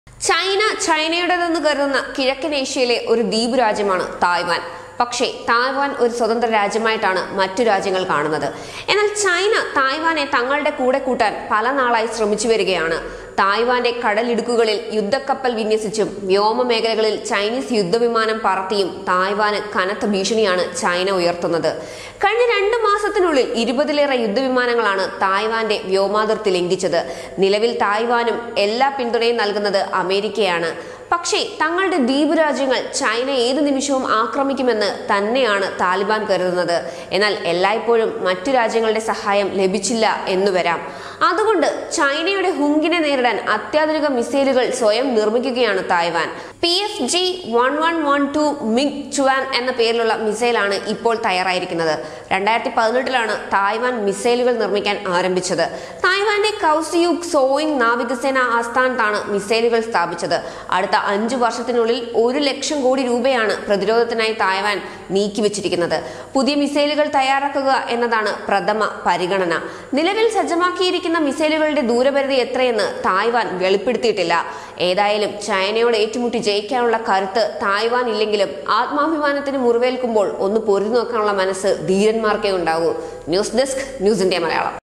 China ചൈനയുടേതെന്ന് കരുതുന്ന കിഴക്കൻ ഏഷ്യയിലെ ഒരു ദ്വീപ് രാജ്യമാണ് തായ്വാൻ പക്ഷേ തായ്വാൻ ഒരു സ്വതന്ത്ര രാജ്യമായിട്ടാണ് മറ്റു രാജ്യങ്ങൾ കാണുന്നത് എന്നാൽ ചൈന തായ്വാനെ തങ്ങളുടെ കൂടെ കൂട്ടാൻ പല നാളായി ശ്രമിച്ചു വരികയാണ് തായ്വാന്റെ കടലിടുക്കുകളിൽ യുദ്ധക്കപ്പൽ വിന്യസിച്ചും വ്യോമ മേഖലകളിൽ ചൈനീസ് യുദ്ധവിമാനം പറത്തിയും തായ്വാന് കനത്ത ഭീഷണിയാണ് ചൈന ഉയർത്തുന്നത് കഴിഞ്ഞ രണ്ട് മാസത്തിനുള്ളിൽ ഇരുപതിലേറെ യുദ്ധവിമാനങ്ങളാണ് തായ്വാന്റെ വ്യോമാതിർത്തി ലംഘിച്ചത് നിലവിൽ തായ്വാനും എല്ലാ പിന്തുണയും നൽകുന്നത് അമേരിക്കയാണ് പക്ഷേ തങ്ങളുടെ ദ്വീപ് രാജ്യങ്ങൾ ചൈന ഏത് നിമിഷവും ആക്രമിക്കുമെന്ന് തന്നെയാണ് താലിബാൻ കരുതുന്നത് എന്നാൽ എല്ലായ്പ്പോഴും മറ്റു രാജ്യങ്ങളുടെ സഹായം ലഭിച്ചില്ല എന്നു വരാം അതുകൊണ്ട് ചൈനയുടെ ഹുങ്കിനെ നേരിടാൻ അത്യാധുനിക മിസൈലുകൾ സ്വയം നിർമ്മിക്കുകയാണ് Taiwan P F G one one one two മിഗ് ചുവാൻ എന്ന പേരിലുള്ള മിസൈലാണ് ഇപ്പോൾ തയ്യാറായിരിക്കുന്നത് രണ്ടായിരത്തി പതിനെട്ടിലാണ് തായ്വാൻ മിസൈലുകൾ നിർമ്മിക്കാൻ ആരംഭിച്ചത് തായ്വാന്റെ കൗസിയുഗ് സോയിങ് നാവികസേന ആസ്ഥാനത്താണ് മിസൈലുകൾ സ്ഥാപിച്ചത് അടുത്ത അഞ്ചു വർഷത്തിനുള്ളിൽ ഒരു ലക്ഷം കോടി രൂപയാണ് പ്രതിരോധത്തിനായി തായ്വാൻ നീക്കിവച്ചിരിക്കുന്നത് പുതിയ മിസൈലുകൾ തയ്യാറാക്കുക എന്നതാണ് പ്രഥമ പരിഗണന നിലവിൽ സജ്ജമാക്കിയിരിക്കുന്ന മിസൈലുകളുടെ ദൂരപരിധി എത്രയെന്ന് തായ്വാൻ വെളിപ്പെടുത്തിയിട്ടില്ല ഏതായാലും ചൈനയോട് ഏറ്റുമുട്ടി ജയിക്കാനുള്ള കരുത്ത് തായ്വാൻ ഇല്ലെങ്കിലും ആത്മാഭിമാനത്തിന് മുറിവേൽക്കുമ്പോൾ ഒന്ന് പൊരുതി നോക്കാനുള്ള മനസ്സ് ധീരന്മാർക്കേ ഉണ്ടാകൂ news desk news India Malayalam